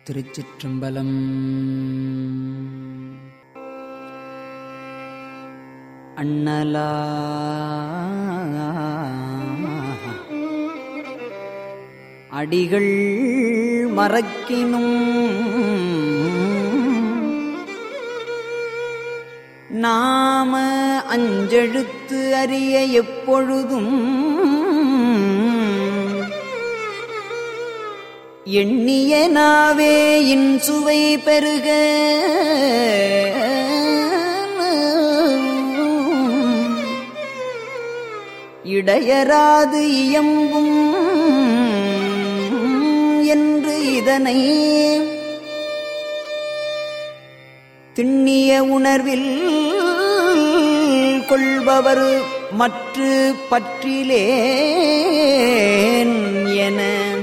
திருச்சிற்றம்பலம் அண்ணலா அடிகள் மறக்கினும் நாம அஞ்செழுத்து அறிய எப்பொழுதும் எண்ணிய நாவே இன் சுவை பெருக இடையராது இயம்பும் என்று இதனை திண்ணிய உணர்வில் கொள்பவர் மற்று பற்றிலேன் என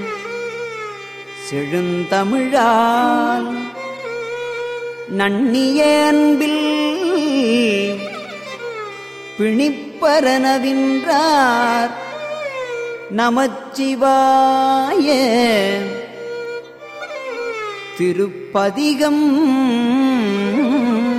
செழுந்தமிழால் நன்னிய அன்பில் பிணிப்பரனவின்றார் நமச்சிவாய திருப்பதிகம்